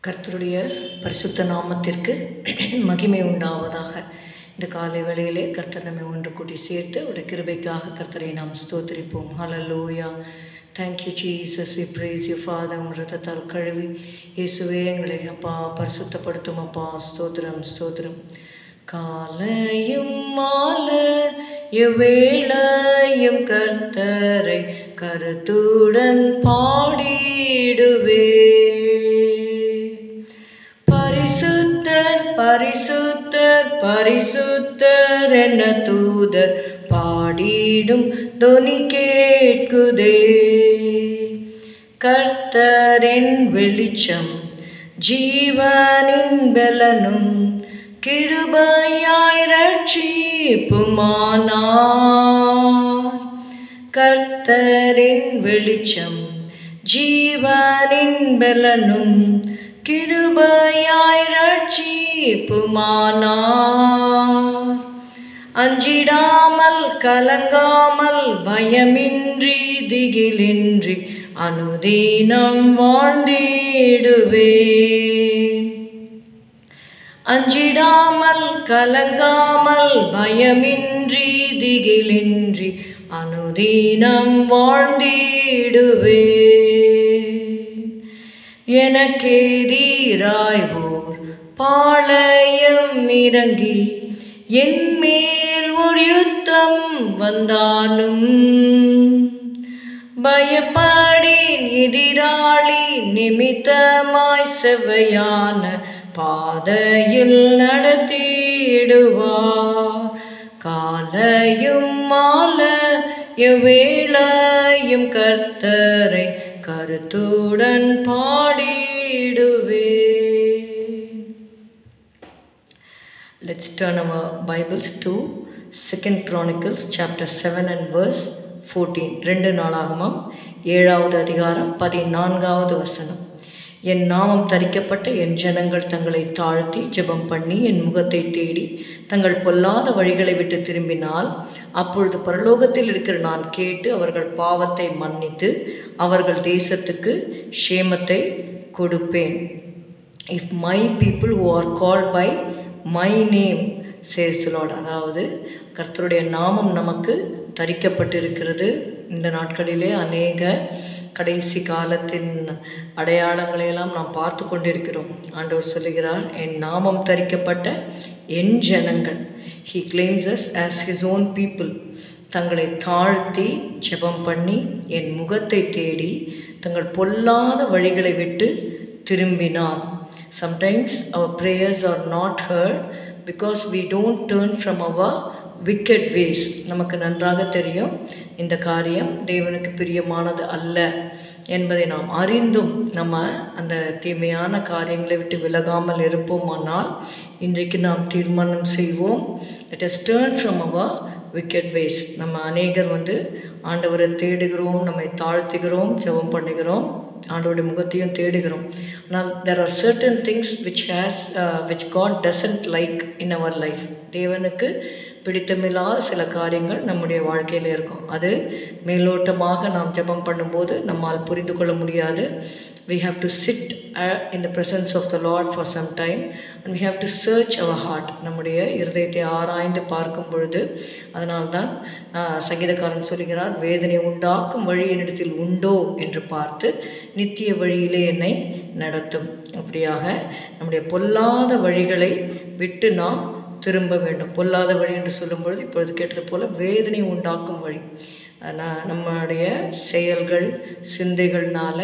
கர்த்தருடைய பரிசுத்த நாமத்திற்கு மகிமை உண்டாவதாக இந்த காலை வேளையிலே கர்த்தர் நம்மை ஒன்று கூட்டி சேர்த்து அவருடைய கிருபைக்காக கர்த்தரை நாம் ஸ்தோத்திரிப்போம் ஹalleluya thank you jesus we praise you father உம் ரத்தத்தால் கழுவி இயேசுவே எங்களை அப்பா பரிசுத்தப்படுத்தும் அப்பா ஸ்தோத்திரம் ஸ்தோத்திரம் காலையும் மாலை எவ்வேளையும் கர்த்தரை கருத்துடன் பாடிடுவே பரிசுத்தர் பரிசுத்தர் பரிசுத்தர் என தூதர் பாடிடும் தொனி கேட்குதே கர்த்தரின் வெளிச்சம் ஜீவனின் பலனும் கிருபையாய் ரட்சிப்புமானார் கர்த்தரின் வெளிச்சம் ஜீவனின் பலனும் கிருபையாய் ரட்சிப்புமானார் அஞ்சிடாமல் கலங்காமல் பயமின்றி திகிலின்றி அனுதீனம் வாழ்ந்திடுவே அஞ்சிடாமல் கலங்காமல் பயமின்றி திகிலின்றி அனுதீனம் வாழ்ந்திடுவே எனக்கேதீராய்வோர் பாளையம் இறங்கி என் மேல் ஒரு யுத்தம் வந்தாலும் பயப்படேன் எதிராளி நிமித்தமாய் செவ்வையான பாதையில் நடத்திடுவார் காலையும் மாலை எவ்வேளையும் கர்த்தரை கருத்துடன் பாடிடுவே Let's turn our Bibles to Second Chronicles chapter 7 and verse 14. ரெண்டு நாளாகமம் ஏழாவது அதிகாரம் பதினான்காவது வசனம் என் நாமம் தரிக்கப்பட்ட என் ஜனங்கள் தங்களை தாழ்த்தி ஜெபம் பண்ணி என் முகத்தை தேடி தங்கள் பொல்லாத வழிகளை விட்டு திரும்பினால் அப்பொழுது பரலோகத்தில் இருக்கிற நான் கேட்டு அவர்கள் பாவத்தை மன்னித்து அவர்கள் தேசத்துக்கு க்ஷேமத்தை கொடுப்பேன் if my people who are called by my name says Lord அதாவது கர்த்தருடைய நாமம் நமக்கு தரிக்கப்பட்டிருக்கிறது இந்த நாட்களிலே அநேக கடைசி காலத்தின் அடையாளங்களையெல்லாம் நாம் பார்த்து கொண்டிருக்கிறோம் ஆண்டவர் சொல்லுகிறார் என் நாமம் தரிக்கப்பட்ட என் ஜனங்கள் he claims us as his own people தங்களை தாழ்த்தி ஜெபம் பண்ணி என் முகத்தை தேடி தங்கள் பொல்லாத வழிகளை விட்டு திரும்பினார் sometimes our prayers are not heard because we don't turn from our wicked ways நமக்கு நன்றாக தெரியும் இந்த காரியம் தேவனுக்கு பிரியமானது அல்ல என்பதை நாம் அறிந்தும் நம்ம அந்த தீமையான காரியங்களை விட்டு விலகாமல் இருப்போமானால் இன்றைக்கு நாம் தீர்மானம் செய்வோம் let us turn from our wicked ways நம்ம அநேகர் வந்து ஆண்டவரை தேடுகிறோம் நம்மை தாழ்த்துகிறோம் ஜெபம் பண்ணுகிறோம் ஆண்டோடைய முகத்தையும் தேடுகிறோம் ஆனால் there are certain things which has which God doesn't like in our life தேவனுக்கு பிடித்தமில்லாத சில காரியங்கள் நம்முடைய வாழ்க்கையில் இருக்கும் அது மேலோட்டமாக நாம் ஜெபம் பண்ணும்போது நம்மால் புரிந்து கொள்ள முடியாது we have to sit uh, in the presence of the Lord for some time and we have to search our heart நம்முடைய இருதயத்தை ஆராய்ந்து பார்க்கும் பொழுது அதனால்தான் சங்கீதக்காரன் சொல்கிறார் வேதனை உண்டாக்கும் வழி என்னிடத்தில் உண்டோ என்று பார்த்து நித்திய வழியிலே என்னை நடத்தும் அப்படியாக நம்முடைய பொல்லாத வழிகளை விட்டு நாம் திரும்ப வேண்டும் பொல்லாத வழி என்று சொல்லும்பொழுது இப்பொழுது கேட்டது போல வேதனை உண்டாக்கும் வழி நம்முடைய செயல்கள் சிந்தைகள்னால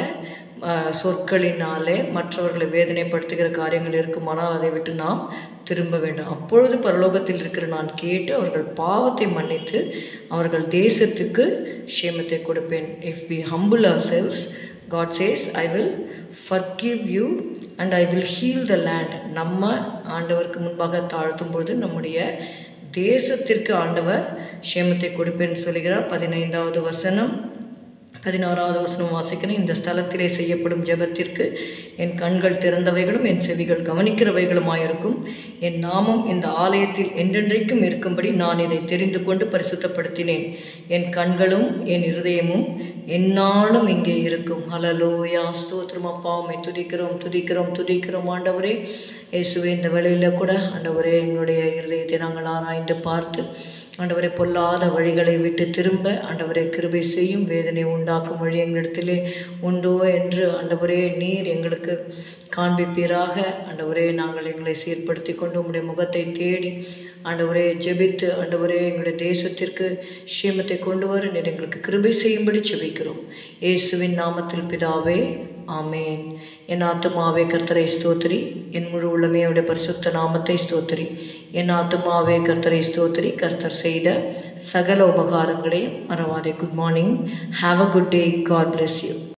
சொற்களினாலே மற்றவர்களை வேதனைப்படுத்துகிற காரியங்கள் இருக்குமானால் அதை விட்டு நாம் திரும்ப வேண்டும் அப்பொழுது பரலோகத்தில் இருக்கிற நான் கேட்டு அவர்கள் பாவத்தை மன்னித்து அவர்கள் தேசத்துக்கு க்ஷேமத்தை கொடுப்பேன் if we humble ourselves God says I will forgive you and I will heal the land நம்ம ஆண்டவருக்கு முன்பாக தாழ்த்தும் பொழுது நம்முடைய தேசத்திற்கு ஆண்டவர் க்ஷேமத்தை கொடுப்பேன் சொல்கிறார் பதினைந்தாவது வசனம் பதினாறாவது வசனம் வாசிக்கிறேன் இந்த ஸ்தலத்திலே செய்யப்படும் ஜெபத்திற்கு என் கண்கள் திறந்தவைகளும் என் செவிகள் கவனிக்கிறவைகளுமாயிருக்கும் என் நாமம் இந்த ஆலயத்தில் என்றென்றைக்கும் இருக்கும்படி நான் இதை தெரிந்து கொண்டு பரிசுத்தப்படுத்தினேன் என் கண்களும் என் இருதயமும் எந்நாளும் இங்கே இருக்கும் ஹலலோயா ஸ்தோத்திரம் அப்பா உம்மை துதிக்கிறோம் துதிக்கிறோம் துதிக்கிறோம் ஆண்டவரே இயேசுவே இந்த வேளையில் கூட ஆண்டவரே எங்களுடைய இருதயத்தை நாங்கள் ஆராய்ந்து பார்த்து ஆண்டவரை பொல்லாத வழிகளை விட்டு திரும்ப ஆண்டவரை கிருபை செய்யும் வேதனை உண்டாக்கும் வழி எங்களிடத்திலே உண்டோ என்று ஆண்டவரே நீர் எங்களுக்கு காண்பிப்பீராக ஆண்டவரே நாங்கள் எங்களை சீர்படுத்தி கொண்டு உம்முடைய முகத்தை தேடி ஆண்டவரே ஜெபித்து ஆண்டவரே எங்களுடைய தேசத்திற்கு ஷீமத்தை கொண்டு வர நீர் எங்களுக்கு கிருபை செய்யும்படி ஜெபிக்கிறோம் இயேசுவின் நாமத்தில் பிதாவே ஆமேன் என் ஆத்துமாவே கர்த்தரை ஸ்தோத்திரி என் முழு உள்ளமே அவருடைய பரிசுத்த நாமத்தை ஸ்தோத்திரி என் ஆத்துமாவே கர்த்தரை ஸ்தோத்திரி கர்த்தர் செய்த சகல உபகாரங்களையும் மறவாதே good morning have a good day God bless you